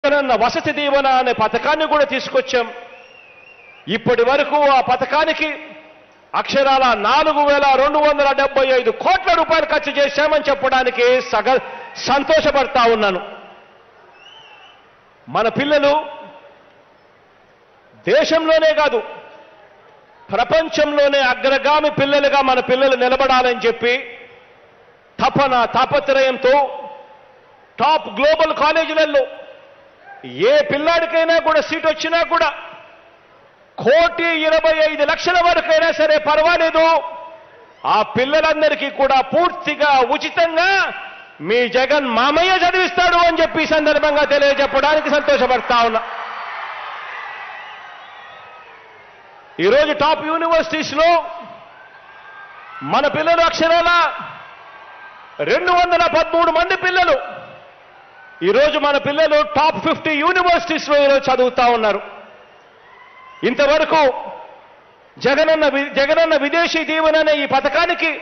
జగనన్న వసతి దీవెన అనే పథకాన్ని కూడా తీసుకొచ్చాం ఇప్పటి వరకు ఆ పథకానికి అక్షరాల నాలుగు వేల రెండు వందల డెబ్బై ఐదు కోట్ల రూపాయలు ఖర్చు చేశామని చెప్పడానికి సగ సంతోషపడతా ఉన్నాను మన పిల్లలు దేశంలోనే కాదు ప్రపంచంలోనే అగ్రగామి పిల్లలుగా మన పిల్లలు నిలబడాలని చెప్పి తపన తాపత్రయంతో టాప్ గ్లోబల్ కాలేజీలలో ఏ పిల్లాడికైనా కూడా సీట్ వచ్చినా కూడా కోటి ఇరవై ఐదు లక్షల వరకైనా సరే పర్వాలేదు ఆ పిల్లలందరికీ కూడా పూర్తిగా ఉచితంగా మీ జగన్ మామయ్య చదివిస్తాడు అని చెప్పి ఈ సందర్భంగా తెలియజెప్పడానికి సంతోషపడతా ఉన్నా ఈరోజు టాప్ యూనివర్సిటీస్ లో మన పిల్లలు అక్షరాల రెండు వందల పదమూడు మంది పిల్లలు ఈరోజు మన పిల్లలు టాప్ ఫిఫ్టీ యూనివర్సిటీస్ లో ఈరోజు చదువుతా ఉన్నారు ఇంతవరకు జగనన్న వి- జగనన్న విదేశీ దీవెన అనే ఈ పథకానికి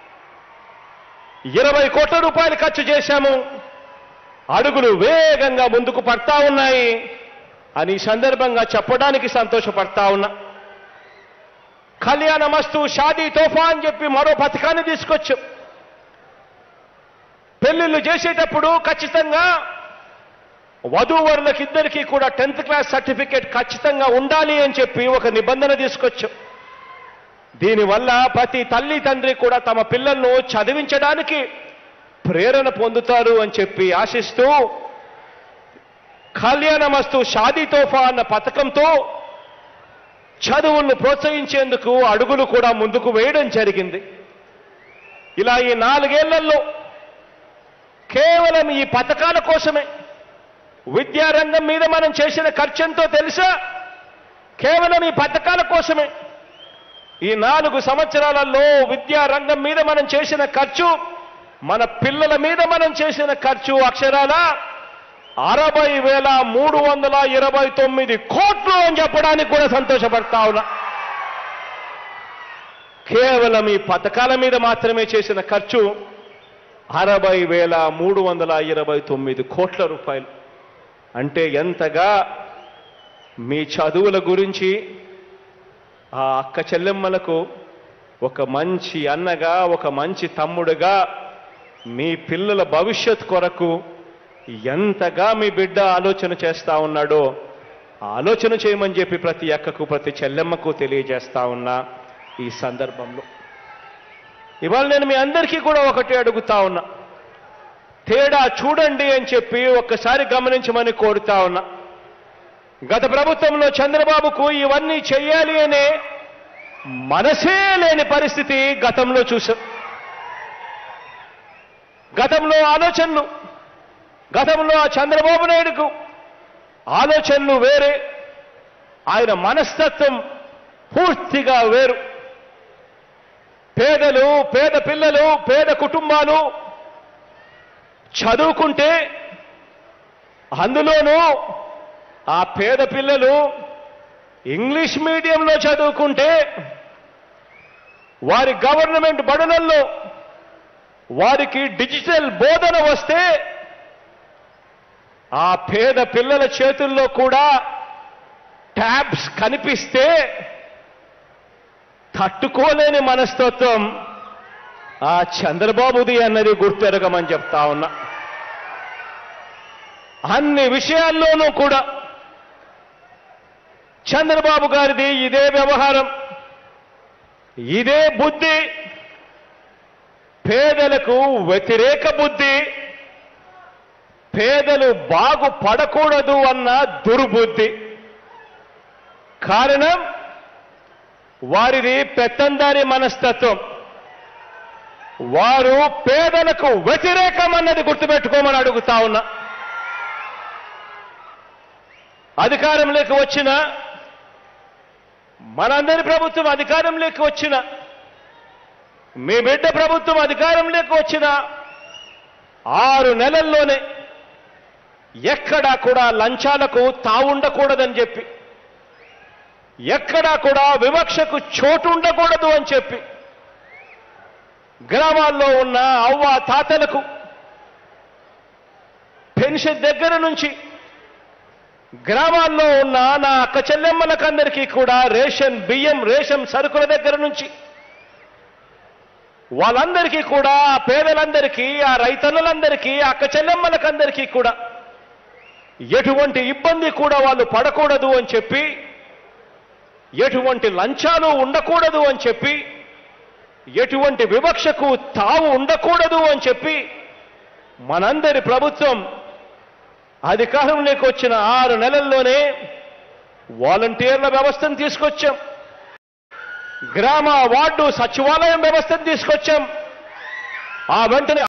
ఇరవై కోట్ల రూపాయలు ఖర్చు చేశాము అడుగులు వేగంగా ముందుకు పడతా ఉన్నాయి అని ఈ సందర్భంగా చెప్పడానికి సంతోషపడతా ఉన్నా కళ్యాణ మస్తు షాదీ తోఫా అని చెప్పి మరో పథకాన్ని తీసుకొచ్చాం పెళ్లిళ్ళు చేసేటప్పుడు ఖచ్చితంగా వధూవరులకు ఇద్దరికీ కూడా టెన్త్ క్లాస్ సర్టిఫికేట్ ఖచ్చితంగా ఉండాలి అని చెప్పి ఒక నిబంధన తీసుకొచ్చాం దీనివల్ల ప్రతి తల్లి తండ్రి కూడా తమ పిల్లలను చదివించడానికి ప్రేరణ పొందుతారు అని చెప్పి ఆశిస్తూ కళ్యాణమస్తు షాదీ తోఫా అన్న పథకంతో చదువులను ప్రోత్సహించేందుకు అడుగులు కూడా ముందుకు వేయడం జరిగింది ఇలా ఈ నాలుగేళ్లలో కేవలం ఈ పథకాల కోసమే విద్యారంగం మీద మనం చేసిన ఖర్చెంతో తెలుసా కేవలం ఈ పథకాల కోసమే ఈ నాలుగు సంవత్సరాలలో విద్యారంగం మీద మనం చేసిన ఖర్చు మన పిల్లల మీద మనం చేసిన ఖర్చు అక్షరాల అరవై వేల మూడు వందల ఇరవై తొమ్మిది కోట్లు అని చెప్పడానికి కూడా సంతోషపడతా ఉన్నా కేవలం ఈ పథకాల మీద మాత్రమే చేసిన ఖర్చు అరవై వేల మూడు వందల ఇరవై తొమ్మిది కోట్ల రూపాయలు అంటే ఎంతగా మీ చదువుల గురించి ఆ అక్క చెల్లెమ్మలకు ఒక మంచి అన్నగా ఒక మంచి తమ్ముడుగా మీ పిల్లల భవిష్యత్ కొరకు ఎంతగా మీ బిడ్డ ఆలోచన చేస్తా ఉన్నాడో ఆ ఆలోచన చేయమని చెప్పి ప్రతి అక్కకు ప్రతి చెల్లెమ్మకు తెలియజేస్తా ఉన్నా ఈ సందర్భంలో ఇవాళ నేను మీ అందరికీ కూడా ఒకటి అడుగుతా ఉన్నా తేడా చూడండి అని చెప్పి ఒక్కసారి గమనించమని కోరుతా ఉన్నా గత ప్రభుత్వంలో చంద్రబాబుకు ఇవన్నీ చెయ్యాలి అనే మనసే లేని పరిస్థితి గతంలో చూసాం గతంలో ఆలోచనలు గతంలో ఆ చంద్రబాబు నాయుడుకు ఆలోచనలు వేరే ఆయన మనస్తత్వం పూర్తిగా వేరు పేదలు పేద పిల్లలు పేద కుటుంబాలు చదువుకుంటే అందులోనూ ఆ పేద పిల్లలు ఇంగ్లీష్ మీడియంలో చదువుకుంటే వారి గవర్నమెంట్ బడులలో వారికి డిజిటల్ బోధన వస్తే ఆ పేద పిల్లల చేతుల్లో కూడా ట్యాబ్స్ కనిపిస్తే తట్టుకోలేని మనస్తత్వం ఆ చంద్రబాబుది అన్నది గుర్తెరగమని చెప్తా ఉన్నా అన్ని విషయాల్లోనూ కూడా చంద్రబాబు గారిది ఇదే వ్యవహారం ఇదే బుద్ధి పేదలకు వ్యతిరేక బుద్ధి పేదలు బాగుపడకూడదు అన్న దుర్బుద్ధి కారణం వారిది పెత్తందారి మనస్తత్వం వారు పేదలకు వ్యతిరేకం అన్నది గుర్తుపెట్టుకోమని అడుగుతా ఉన్నా అధికారంలోకి వచ్చిన మనందరి ప్రభుత్వం అధికారంలోకి వచ్చిన మీ బిడ్డ ప్రభుత్వం అధికారంలోకి వచ్చిన ఆరు నెలల్లోనే ఎక్కడా కూడా లంచాలకు తావుండకూడదని చెప్పి ఎక్కడా కూడా వివక్షకు చోటు ఉండకూడదు అని చెప్పి గ్రామాల్లో ఉన్న అవ్వ తాతలకు పెన్షన్ దగ్గర నుంచి గ్రామాల్లో ఉన్న నా అక్క చెల్లెమ్మలకందరికీ కూడా రేషన్ బియ్యం రేషన్ సరుకుల దగ్గర నుంచి వాళ్ళందరికీ కూడా ఆ పేదలందరికీ ఆ రైతన్నులందరికీ ఆ అక్క చెల్లెమ్మలకందరికీ కూడా ఎటువంటి ఇబ్బంది కూడా వాళ్ళు పడకూడదు అని చెప్పి ఎటువంటి లంచాలు ఉండకూడదు అని చెప్పి ఎటువంటి వివక్షకు తావు ఉండకూడదు అని చెప్పి మనందరి ప్రభుత్వం అధికారంలోకి వచ్చిన ఆరు నెలల్లోనే వాలంటీర్ల వ్యవస్థను తీసుకొచ్చాం గ్రామ వార్డు సచివాలయం వ్యవస్థను తీసుకొచ్చాం ఆ వెంటనే